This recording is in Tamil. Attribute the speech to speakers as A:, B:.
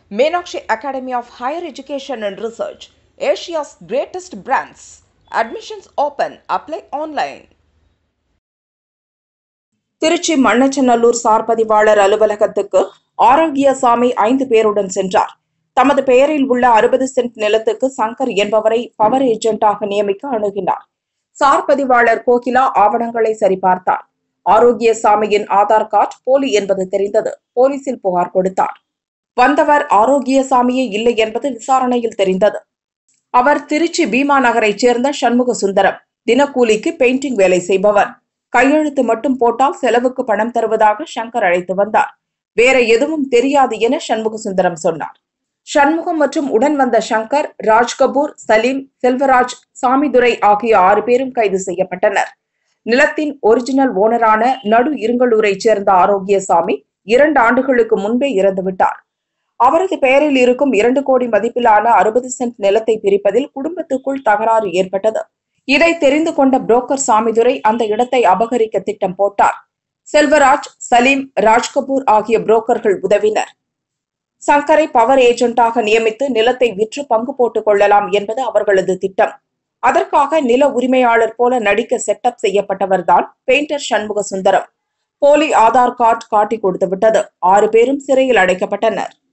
A: Meenakshi Academy of Higher Education and Research, Asia's greatest brands. Admissions open. Apply online. Trichy Manachanallur சார் பதிவாளர் அலுவலகத்துக்கு ஆரோக்கியசாமி ஐந்து பேருடன் சென்றார் தமது பெயரில் உள்ள அறுபது சென்ட் நிலத்துக்கு சங்கர் என்பவரை பவர் ஏஜென்ட்டாக நியமிக்க அணுகினார் சார் பதிவாளர் கோகிலா ஆவணங்களை சரிபார்த்தார் ஆரோக்கியசாமியின் ஆதார் கார்டு போலி என்பது தெரிந்தது போலீசில் புகார் கொடுத்தார் வந்தவர் ஆரோக்கியசாமியே இல்லை என்பது விசாரணையில் தெரிந்தது அவர் திருச்சி பீமா நகரைச் சேர்ந்த சண்முக சுந்தரம் தினக்கூலிக்கு பெயிண்டிங் வேலை செய்பவர் கையெழுத்து மட்டும் போட்டால் செலவுக்கு பணம் தருவதாக சங்கர் அழைத்து வந்தார் வேற எதுவும் தெரியாது என சண்முக சுந்தரம் சொன்னார் சண்முகம் மற்றும் உடன் வந்த சங்கர் ராஜ்கபூர் சலீம் செல்வராஜ் சாமிதுரை ஆகிய ஆறு பேரும் கைது செய்யப்பட்டனர் நிலத்தின் ஒரிஜினல் ஓனரான நடு இருங்கலூரைச் சேர்ந்த ஆரோக்கியசாமி இரண்டு ஆண்டுகளுக்கு முன்பே இறந்துவிட்டார் அவரது பெயரில் இருக்கும் இரண்டு கோடி மதிப்பிலான அறுபது சென்ட் நிலத்தை பிரிப்பதில் குடும்பத்துக்குள் தகராறு ஏற்பட்டது இதை தெரிந்து கொண்ட புரோக்கர் சாமிதுரை அந்த இடத்தை அபகரிக்க திட்டம் போட்டார் செல்வராஜ் சலீம் ராஜ்கபூர் ஆகிய புரோக்கர்கள் உதவினர் சங்கரை பவர் ஏஜென்ட்டாக நியமித்து நிலத்தை விற்று பங்கு போட்டுக் கொள்ளலாம் என்பது அவர்களது திட்டம் அதற்காக நில உரிமையாளர் போல நடிக்க செட்டப் செய்யப்பட்டவர்தான் பெயிண்டர் சண்முக சுந்தரம் போலி ஆதார் கார்டு காட்டி கொடுத்து விட்டது ஆறு பேரும் சிறையில் அடைக்கப்பட்டனர்